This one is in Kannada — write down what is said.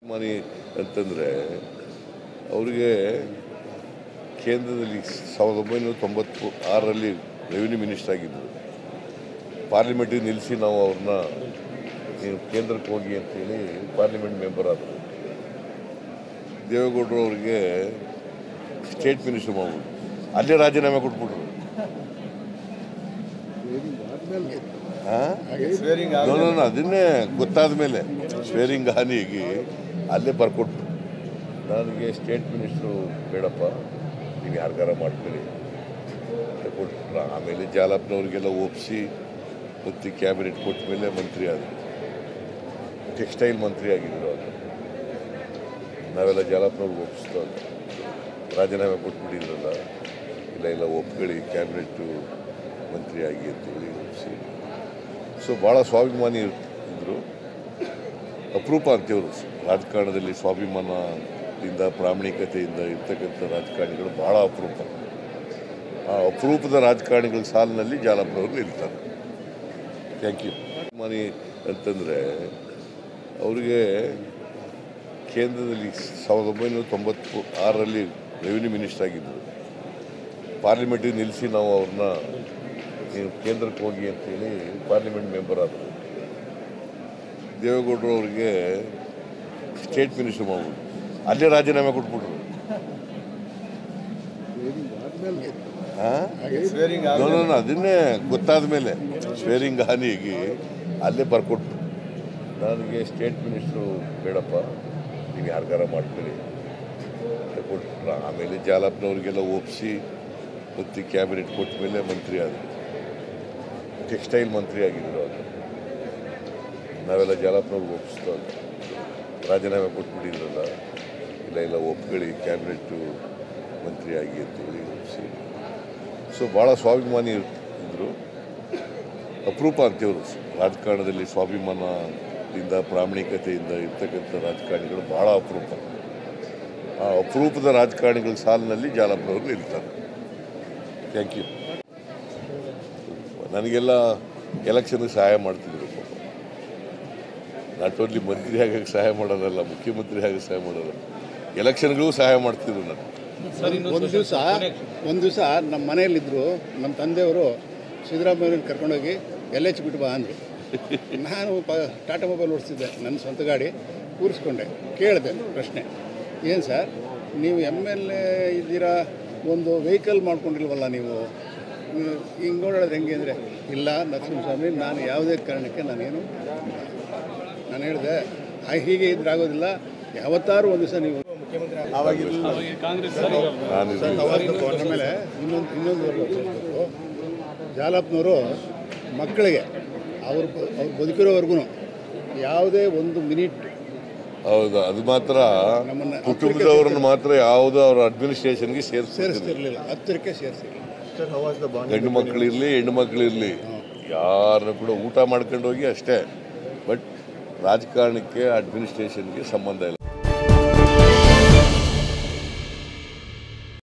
ಮನಿ ಅಂತಂದರೆ ಅವರಿಗೆ ಕೇಂದ್ರದಲ್ಲಿ ಸಾವಿರದ ಒಂಬೈನೂರ ತೊಂಬತ್ತು ಆರರಲ್ಲಿ ರೆವಿನ್ಯೂ ಮಿನಿಸ್ಟರ್ ಆಗಿದ್ದರು ಪಾರ್ಲಿಮೆಂಟಿಗೆ ನಿಲ್ಲಿಸಿ ನಾವು ಅವ್ರನ್ನ ನೀವು ಕೇಂದ್ರಕ್ಕೆ ಹೋಗಿ ಅಂತೇಳಿ ಪಾರ್ಲಿಮೆಂಟ್ ಮೆಂಬರ್ ಆದರು ದೇವೇಗೌಡರು ಅವರಿಗೆ ಸ್ಟೇಟ್ ಮಿನಿಸ್ಟರ್ ಮಾಡ್ಬಿಟ್ಟು ಅಲ್ಲೇ ರಾಜೀನಾಮೆ ಕೊಟ್ಬಿಟ್ರು ಹಾಂ ನೋ, ನೋ, ನೋ, ಅದನ್ನೇ ಗೊತ್ತಾದ ಮೇಲೆ ಸ್ವೇರಿಂಗ್ ಹಾನಿಗೆ ಅಲ್ಲೇ ಬರ್ಕೊಟ್ರು ನನಗೆ ಸ್ಟೇಟ್ ಮಿನಿಸ್ಟ್ರು ಬೇಡಪ್ಪ ನೀವು ಯಾರಿಗಾರ ಮಾಡ್ಕೊಳ್ಳಿ ಅಂತ ಕೊಟ್ರು ಆಮೇಲೆ ಜಾಲಪ್ಪನವ್ರಿಗೆಲ್ಲ ಒಪ್ಪಿಸಿ ಮತ್ತು ಕ್ಯಾಬಿನೆಟ್ ಕೊಟ್ಟ ಮೇಲೆ ಮಂತ್ರಿ ಆದರು ಟೆಕ್ಸ್ಟೈಲ್ ಮಂತ್ರಿ ಆಗಿದ್ದರು ಅವರು ನಾವೆಲ್ಲ ಜಾಲಪ್ಪನವ್ರಿಗೆ ಒಪ್ಪಿಸ್ತಾ ರಾಜೀನಾಮೆ ಕೊಟ್ಬಿಟ್ಟಿದ್ರಲ್ಲ ಇಲ್ಲ ಇಲ್ಲ ಒಪ್ಕೊಳ್ಳಿ ಕ್ಯಾಬಿನೆಟ್ಟು ಮಂತ್ರಿ ಆಗಿ ಅಂತೇಳಿ ಒಪ್ಪಿಸಿ ಸೊ ಭಾಳ ಸ್ವಾಭಿಮಾನಿ ಇದ್ದರು ಅಪರೂಪ ಅಂತಿವರು ರಾಜಕಾರಣದಲ್ಲಿ ಸ್ವಾಭಿಮಾನದಿಂದ ಪ್ರಾಮಾಣಿಕತೆಯಿಂದ ಇರ್ತಕ್ಕಂಥ ರಾಜಕಾರಣಿಗಳು ಭಾಳ ಅಪರೂಪ ಆ ಅಪರೂಪದ ರಾಜಕಾರಣಿಗಳ ಸಾಲಿನಲ್ಲಿ ಜಾಲಪ್ಪನವರು ನಿಲ್ತಾರೆ ಥ್ಯಾಂಕ್ ಯು ಮನಿ ಅಂತಂದರೆ ಅವರಿಗೆ ಕೇಂದ್ರದಲ್ಲಿ ಸಾವಿರದ ಒಂಬೈನೂರ ತೊಂಬತ್ತು ಆರರಲ್ಲಿ ರೆವಿನ್ಯೂ ಮಿನಿಸ್ಟರ್ ಆಗಿದ್ದರು ಪಾರ್ಲಿಮೆಂಟಿಗೆ ನಿಲ್ಲಿಸಿ ನಾವು ಅವ್ರನ್ನ ನೀವು ಕೇಂದ್ರಕ್ಕೆ ಹೋಗಿ ಅಂತೇಳಿ ಪಾರ್ಲಿಮೆಂಟ್ ಮೆಂಬರ್ ಆದರು ದೇವೇಗೌಡರು ಅವರಿಗೆ ಸ್ಟೇಟ್ ಮಿನಿಸ್ಟರ್ ಮಾಡ್ಬಿಟ್ಟು ಅಲ್ಲೇ ರಾಜೀನಾಮೆ ಕೊಟ್ಬಿಟ್ರು ಹಾಂ ನೋ, ನೋ, ನೋ, ಅದನ್ನೇ ಗೊತ್ತಾದ ಮೇಲೆ ಸ್ವೇರಿಂಗ್ ಹಾನಿಗೆ ಅಲ್ಲೇ ಬರ್ಕೊಟ್ರು ನನಗೆ ಸ್ಟೇಟ್ ಮಿನಿಸ್ಟ್ರು ಬೇಡಪ್ಪ ನೀವು ಯಾರಿಗಾರ ಮಾಡ್ಕೊಳ್ಳಿ ಅಂತ ಕೊಟ್ರು ಆಮೇಲೆ ಜಾಲಪ್ಪನವ್ರಿಗೆಲ್ಲ ಒಪ್ಪಿಸಿ ಮತ್ತು ಕ್ಯಾಬಿನೆಟ್ ಕೊಟ್ಟ ಮೇಲೆ ಮಂತ್ರಿ ಆದರು ಟೆಕ್ಸ್ಟೈಲ್ ಮಂತ್ರಿ ಆಗಿದ್ದರು ಅವರು ನಾವೆಲ್ಲ ಜಾಲಪ್ಪನವ್ರಿಗೆ ಒಪ್ಪಿಸ್ತಾ ರಾಜೀನಾಮೆ ಕೊಟ್ಬಿಟ್ಟಿದ್ರಲ್ಲ ಇಲ್ಲ ಇಲ್ಲ ಒಪ್ಕೊಳ್ಳಿ ಕ್ಯಾಬಿನೆಟ್ಟು ಮಂತ್ರಿ ಆಗಿ ಅಂತೇಳಿ ಒಪ್ಪಿಸಿ ಸೊ ಭಾಳ ಸ್ವಾಭಿಮಾನಿ ಇದ್ದರು ಅಪರೂಪ ಅಂತಿವರು ರಾಜಕಾರಣದಲ್ಲಿ ಸ್ವಾಭಿಮಾನದಿಂದ ಪ್ರಾಮಾಣಿಕತೆಯಿಂದ ಇರ್ತಕ್ಕಂಥ ರಾಜಕಾರಣಿಗಳು ಭಾಳ ಅಪರೂಪ ಆ ಅಪರೂಪದ ರಾಜಕಾರಣಿಗಳ ಸಾಲಿನಲ್ಲಿ ಜಾಲಪ್ಪನವರು ನಿಲ್ತಾರೆ ಥ್ಯಾಂಕ್ ಯು ನನಗೆಲ್ಲ ಎಲೆಕ್ಷನ್ಗೆ ಸಹಾಯ ಮಾಡ್ತಿದ್ರು ಪಾಪ ನಾಟ್ ಓನ್ಲಿ ಮಂತ್ರಿ ಆಗಕ್ಕೆ ಸಹಾಯ ಮಾಡೋದಲ್ಲ ಮುಖ್ಯಮಂತ್ರಿ ಆಗಕ್ಕೆ ಸಹಾಯ ಮಾಡೋದು ಎಲೆಕ್ಷನ್ಗೂ ಸಹಾಯ ಮಾಡ್ತಿದ್ರು ನಾನು ಒಂದು ದಿವಸ ಒಂದು ದಿವಸ ನಮ್ಮ ಮನೆಯಲ್ಲಿದ್ದರು ನಮ್ಮ ತಂದೆಯವರು ಸಿದ್ದರಾಮಯ್ಯನ ಕರ್ಕೊಂಡೋಗಿ ಎಲ್ ಎಚ್ ಬಿಟ್ಟು ಬಾ ಅಂದರು ನಾನು ಪ ಟಾಟಾ ಮೊಬೈಲ್ ಓಡಿಸ್ತಿದ್ದೆ ನನ್ನ ಸ್ವಂತ ಗಾಡಿ ಕೂರಿಸ್ಕೊಂಡೆ ಕೇಳಿದೆ ಪ್ರಶ್ನೆ ಏನು ಸರ್ ನೀವು ಎಮ್ ಎಲ್ ಎ ಇದ್ದೀರಾ ಒಂದು ವೆಹಿಕಲ್ ಮಾಡ್ಕೊಂಡಿಲ್ವಲ್ಲ ನೀವು ನೀವು ಹಿಂಗೆ ಓಡಾಡೋದು ಹೆಂಗೆ ಅಂದರೆ ಇಲ್ಲ ನರಸಿಂಹಸ್ವಾಮಿ ನಾನು ಯಾವುದೇ ಕಾರಣಕ್ಕೆ ನಾನೇನು ನಾನು ಹೇಳಿದೆ ಆ ಹೀಗೆ ಇದ್ರೆ ಆಗೋದಿಲ್ಲ ಯಾವತ್ತಾರು ಒಂದು ದಿವಸ ನೀವು ನಾನು ಸರ್, ಅವಾಗ ಆಮೇಲೆ ಇನ್ನೊಂದು ಇನ್ನೊಂದು ವರ್ಗ ತೋರಿಸ್ಬೇಕು. ಜಾಲಪ್ಪನವರು ಮಕ್ಕಳಿಗೆ ಅವ್ರು ಬ- ಅವ್ರು ಬದುಕಿರೋವರೆಗೂ ಯಾವುದೇ ಒಂದು ಮಿನಿಟ್ ಹೌದು ಅದು ಮಾತ್ರ ನಮ್ಮನ್ನ ಕುಟುಂಬದವ್ರನ್ನ ಮಾತ್ರ ಯಾವುದೋ ಅವ್ರ ಅಡ್ಮಿನಿಸ್ಟ್ರೇಷನ್ಗೆ ಸೇರಿಸ್ತಾರೆ ಸೇರಿಸ್ತಿರ್ಲಿಲ್ಲ ಹತ್ತಿರಕ್ಕೆ ಸೇರಿಸಿಲ್ಲ ಗಂಡು ಮಕ್ಕಳಿರಲಿ ಹೆಣ್ಣು ಮಕ್ಕಳಿರಲಿ ಯಾರನ್ನು ಕೂಡ ಊಟ ಮಾಡ್ಕೊಂಡು ಹೋಗಿ ಅಷ್ಟೇ ಬಟ್ ರಾಜಕಾರಣಕ್ಕೆ ಅಡ್ಮಿನಿಸ್ಟ್ರೇಷನ್ಗೆ ಸಂಬಂಧ ಇಲ್ಲ